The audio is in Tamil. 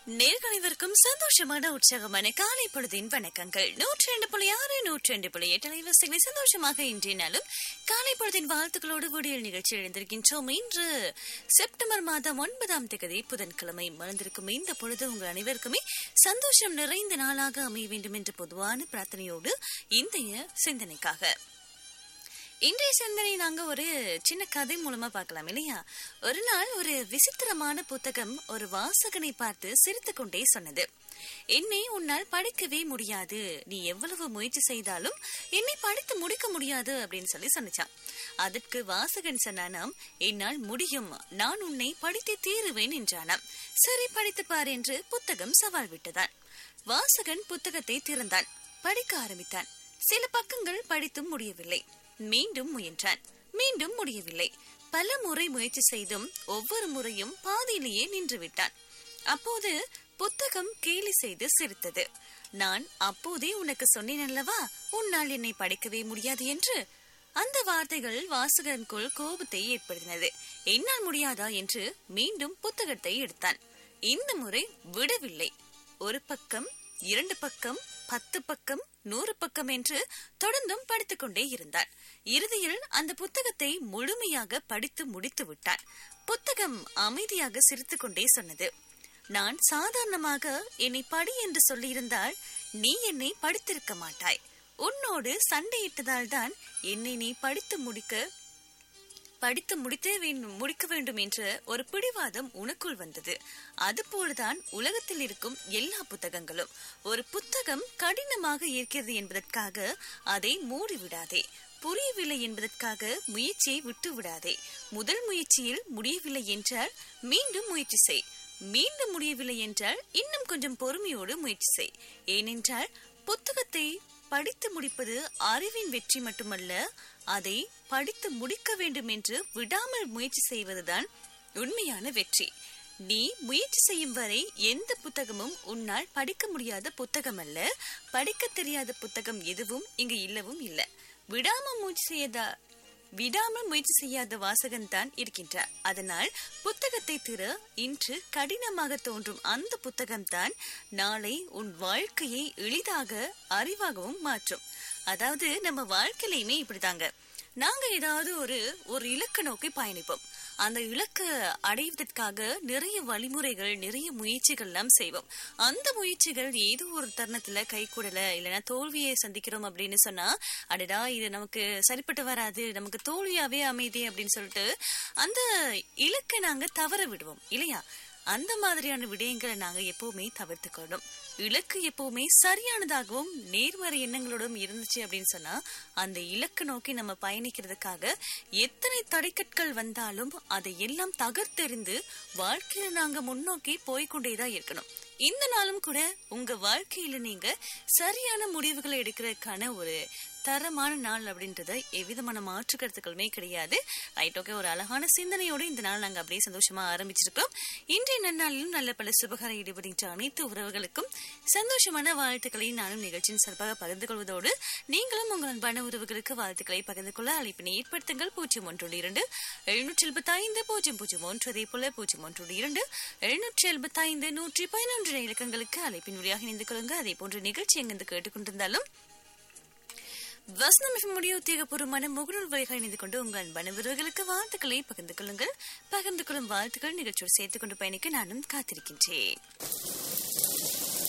நேர்கணிவிற்கும் சந்தோஷமான உற்சாகமான காலை பொழுதின் வணக்கங்கள் நூற்றி ரெண்டு புள்ளி ஆறு நூற்றி ரெண்டு புள்ளி எட்டு அலைவரிசைகளை சந்தோஷமாக இன்றைய நாளும் காலை பொழுதின் வாழ்த்துக்களோடு வீடியல் நிகழ்ச்சி எழுந்திருக்கின்றோம் இன்று செப்டம்பர் மாதம் ஒன்பதாம் தேதி புதன்கிழமை மறந்திருக்கும் இந்த பொழுது உங்கள் அனைவருக்குமே சந்தோஷம் நிறைந்த நாளாக அமைய வேண்டும் என்ற பொதுவான பிரார்த்தனையோடு இன்றைய சிந்தனைக்காக இன்றைய சிந்தனை நாங்க ஒரு சின்ன கதை மூலமா பார்க்கலாம் இல்லையா ஒரு நாள் ஒரு விசித்திரமான புத்தகம் ஒரு வாசகனை பார்த்து சிரித்துக் கொண்டே சொன்னது என்னை உன்னால் படிக்கவே முடியாது நீ எவ்வளவு முயற்சி செய்தாலும் என்னை படித்து முடிக்க முடியாது அப்படின்னு சொல்லி சொன்னிச்சான் அதற்கு வாசகன் சொன்னானாம் என்னால் முடியும் நான் உன்னை படித்து தீருவேன் என்றானாம் சரி படித்து பார் என்று புத்தகம் சவால் விட்டதான் வாசகன் புத்தகத்தை திறந்தான் படிக்க ஆரம்பித்தான் சில பக்கங்கள் படித்தும் முடியவில்லை மீண்டும் முயன்றான் மீண்டும் முடியவில்லை பல முறை முயற்சி செய்தும் ஒவ்வொரு முறையும் பாதியிலேயே நின்று விட்டான் அப்போது புத்தகம் கேலி செய்து சிரித்தது நான் அப்போதே உனக்கு சொன்னேன் அல்லவா உன்னால் என்னை படிக்கவே முடியாது என்று அந்த வார்த்தைகள் வாசகனுக்குள் கோபத்தை ஏற்படுத்தினது என்னால் முடியாதா என்று மீண்டும் புத்தகத்தை எடுத்தான் இந்த முறை விடவில்லை ஒரு பக்கம் இரண்டு பக்கம் பத்து பக்கம் நூறு பக்கம் என்று தொடர்ந்தும் படித்துக் கொண்டே இருந்தான் இறுதியில் அந்த புத்தகத்தை முழுமையாக படித்து முடித்து விட்டான் புத்தகம் அமைதியாக சிரித்துக் கொண்டே சொன்னது நான் சாதாரணமாக என்னை படி என்று சொல்லியிருந்தால் நீ என்னை படித்திருக்க மாட்டாய் உன்னோடு சண்டையிட்டதால் தான் என்னை நீ படித்து முடிக்க படித்து முடித்தே வேண்டும் முடிக்க வேண்டும் என்ற ஒரு பிடிவாதம் உனக்குள் வந்தது அதுபோலதான் உலகத்தில் இருக்கும் எல்லா புத்தகங்களும் ஒரு புத்தகம் கடினமாக இருக்கிறது என்பதற்காக அதை மூடிவிடாதே புரியவில்லை என்பதற்காக முயற்சியை விட்டு விடாதே முதல் முயற்சியில் முடியவில்லை என்றால் மீண்டும் முயற்சி செய் மீண்டும் முடியவில்லை என்றால் இன்னும் கொஞ்சம் பொறுமையோடு முயற்சி செய் ஏனென்றால் புத்தகத்தை படித்து முடிப்பது அறிவின் வெற்றி மட்டுமல்ல அதை படித்து முடிக்க வேண்டும் என்று விடாமல் முயற்சி செய்வதுதான் உண்மையான வெற்றி நீ முயற்சி செய்யும் வரை எந்த புத்தகமும் உன்னால் படிக்க முடியாத புத்தகம் அல்ல படிக்க தெரியாத புத்தகம் எதுவும் இங்கு இல்லவும் இல்ல விடாம முயற்சி செய்யதா விடாமல் முயற்சி செய்யாத வாசகன் தான் இருக்கின்றார் அதனால் புத்தகத்தை திற இன்று கடினமாக தோன்றும் அந்த புத்தகம்தான் நாளை உன் வாழ்க்கையை எளிதாக அறிவாகவும் மாற்றும் அதாவது நம்ம வாழ்க்கையிலையுமே இப்படிதாங்க நாங்க ஏதாவது ஒரு ஒரு இலக்கு நோக்கி பயணிப்போம் அந்த இலக்கு அடைவதற்காக நிறைய வழிமுறைகள் நிறைய முயற்சிகள் எல்லாம் செய்வோம் அந்த முயற்சிகள் ஏதோ ஒரு தருணத்துல கை கூடல இல்லைன்னா தோல்வியை சந்திக்கிறோம் அப்படின்னு சொன்னா அடடா இது நமக்கு சரிப்பட்டு வராது நமக்கு தோல்வியாவே அமைதி அப்படின்னு சொல்லிட்டு அந்த இலக்கை நாங்க தவற விடுவோம் இல்லையா அந்த மாதிரியான விடயங்களை நாங்க எப்பவுமே தவிர்த்துக்கணும் இலக்கு எப்பவுமே சரியானதாகவும் நேர்மறை எண்ணங்களோடும் இருந்துச்சு அப்படின்னு சொன்னா அந்த இலக்கு நோக்கி நம்ம பயணிக்கிறதுக்காக எத்தனை தடைக்கற்கள் வந்தாலும் அதை எல்லாம் தகர்த்தெறிந்து வாழ்க்கையில நாங்க முன்னோக்கி போய்கொண்டேதான் இருக்கணும் இந்த நாளும் கூட உங்க வாழ்க்கையில நீங்க சரியான முடிவுகளை எடுக்கிறதுக்கான ஒரு தரமான நாள் அப்படின்றத எவ்விதமான மாற்று கருத்துக்களுமே கிடையாது ரைட் ஓகே ஒரு அழகான சிந்தனையோடு இந்த நாள் நாங்க அப்படியே சந்தோஷமா ஆரம்பிச்சிருக்கோம் இன்றைய நன்னாளிலும் நல்ல பல சுபகார ஈடுபடுகின்ற அனைத்து உறவுகளுக்கும் சந்தோஷமான வாழ்த்துக்களை நானும் நிகழ்ச்சியின் சார்பாக பகிர்ந்து கொள்வதோடு நீங்களும் உங்கள் அன்பான உறவுகளுக்கு வாழ்த்துக்களை பகிர்ந்து கொள்ள அழைப்பினை ஏற்படுத்துங்கள் பூஜ்ஜியம் ஒன்று இரண்டு எழுநூற்றி எழுபத்தி ஐந்து பூஜ்ஜியம் பூஜ்ஜியம் ஒன்று அதே போல பூஜ்ஜியம் ஒன்று இரண்டு எழுநூற்றி எழுபத்தி ஐந்து நூற்றி பதினொன்று இலக்கங்களுக்கு அழைப்பின் வழியாக இணைந்து கொள்ளுங்க அதே போன்ற நிகழ்ச்சி எங்கிருந்து கேட்டுக்கொண்டிருந்தாலும் வசனம் முடிய உத்தியோகபூர்வமான முகநூல் வழிகள் இணைந்து கொண்டு உங்கள் அன்பான விருதுகளுக்கு வாழ்த்துக்களை பகிர்ந்து கொள்ளுங்கள் பகிர்ந்து கொள்ளும் வாழ்த்துக்கள் நிகழ்ச்சியோடு சேர்த்துக் கொண்டு பயணிக்க நானும் காத்திருக்கின்றேன்